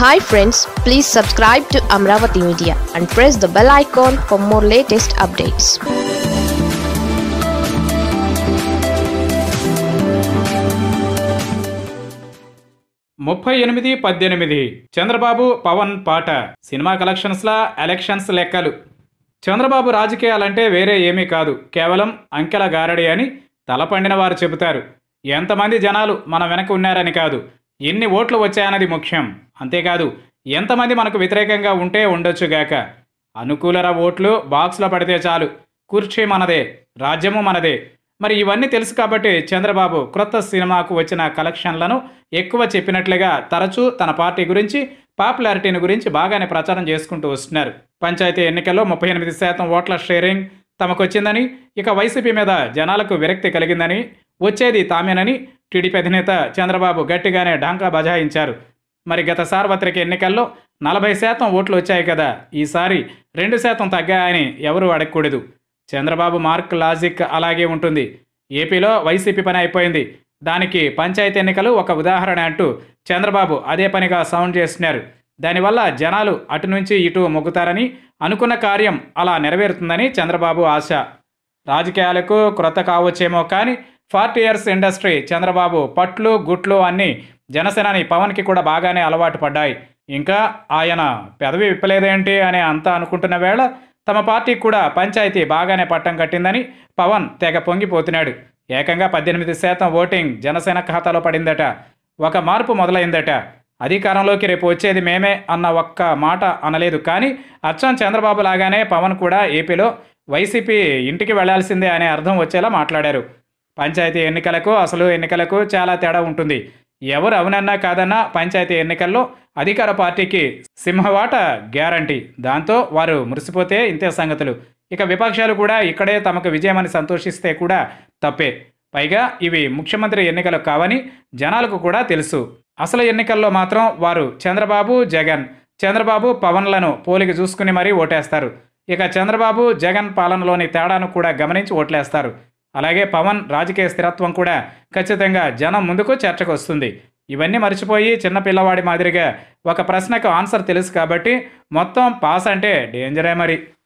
hi friends please subscribe to Amaravati media and press the bell icon for more latest updates ముప్పై ఎనిమిది పద్దెనిమిది చంద్రబాబు పవన్ పాట cinema కలెక్షన్స్లా elections లెక్కలు చంద్రబాబు రాజకీయాలంటే వేరే ఏమీ కాదు కేవలం అంకెల గారడి అని తలపండిన వారు చెబుతారు ఎంతమంది జనాలు మన వెనక ఉన్నారని కాదు ఎన్ని ఓట్లు వచ్చాయన్నది ముఖ్యం అంతేకాదు ఎంతమంది మనకు వ్యతిరేకంగా ఉంటే ఉండొచ్చుగాక అనుకూలర ఓట్లు బాక్స్లో పడితే చాలు కుర్చీ మనదే రాజ్యము మనదే మరి ఇవన్నీ తెలుసు కాబట్టి చంద్రబాబు క్రొత్త సినిమాకు వచ్చిన కలెక్షన్లను ఎక్కువ చెప్పినట్లుగా తరచూ తన పార్టీ గురించి పాపులారిటీని గురించి బాగానే ప్రచారం చేసుకుంటూ వస్తున్నారు పంచాయతీ ఎన్నికల్లో ముప్పై ఎనిమిది శాతం ఓట్ల షేరింగ్ తమకొచ్చిందని ఇక వైసీపీ మీద జనాలకు విరక్తి కలిగిందని వచ్చేది తామేనని టీడీపీ అధినేత చంద్రబాబు గట్టిగానే ఢాంకా బజాయించారు మరి గత సార్వత్రిక ఎన్నికల్లో నలభై శాతం ఓట్లు వచ్చాయి కదా ఈసారి రెండు శాతం తగ్గాయని ఎవరూ అడగకూడదు చంద్రబాబు మార్క్ లాజిక్ అలాగే ఉంటుంది ఏపీలో వైసీపీ పని అయిపోయింది దానికి పంచాయతీ ఎన్నికలు ఒక ఉదాహరణ అంటూ చంద్రబాబు అదే పనిగా సౌండ్ చేస్తున్నారు దానివల్ల జనాలు అటు నుంచి ఇటు మొగ్గుతారని అనుకున్న కార్యం అలా నెరవేరుతుందని చంద్రబాబు ఆశ రాజకీయాలకు క్రొత్త కావచ్చేమో కానీ ఫార్టీ ఇయర్స్ ఇండస్ట్రీ చంద్రబాబు పట్లు గుట్లు అన్నీ జనసేనాని పవన్కి కూడా బాగానే అలవాటు పడ్డాయి ఇంకా ఆయన పెదవి విప్పలేదేంటి అని అంతా అనుకుంటున్న వేళ తమ పార్టీకి కూడా పంచాయతీ బాగానే పట్టం కట్టిందని పవన్ తెగ పొంగిపోతున్నాడు ఏకంగా పద్దెనిమిది శాతం ఓటింగ్ జనసేన ఖాతాలో పడిందట ఒక మార్పు మొదలైందట అధికారంలోకి రేపు వచ్చేది మేమే అన్న ఒక్క మాట అనలేదు కానీ అచ్చం చంద్రబాబు లాగానే పవన్ కూడా ఏపీలో వైసీపీ ఇంటికి వెళ్లాల్సిందే అనే అర్థం వచ్చేలా మాట్లాడారు పంచాయతీ ఎన్నికలకు అసలు ఎన్నికలకు చాలా తేడా ఉంటుంది ఎవరు అవునన్నా కాదన్నా పంచాయతీ ఎన్నికల్లో అధికార పార్టీకి సింహవాట గ్యారంటీ దాంతో వారు మురిసిపోతే ఇంతే సంగతులు ఇక విపక్షాలు కూడా ఇక్కడే తమకు విజయమని సంతోషిస్తే కూడా తప్పే పైగా ఇవి ముఖ్యమంత్రి ఎన్నికలు కావని జనాలకు కూడా తెలుసు అసలు ఎన్నికల్లో మాత్రం వారు చంద్రబాబు జగన్ చంద్రబాబు పవన్లను పోలికి చూసుకుని మరీ ఓటేస్తారు ఇక చంద్రబాబు జగన్ పాలనలోని తేడాను కూడా గమనించి ఓట్లేస్తారు అలాగే పవన్ రాజకీయ స్థిరత్వం కూడా ఖచ్చితంగా జనం ముందుకు చర్చకు వస్తుంది ఇవన్నీ మర్చిపోయి చిన్న పిల్లవాడి మాదిరిగా ఒక ప్రశ్నకు ఆన్సర్ తెలుసు కాబట్టి మొత్తం పాస్ అంటే డేంజరే మరి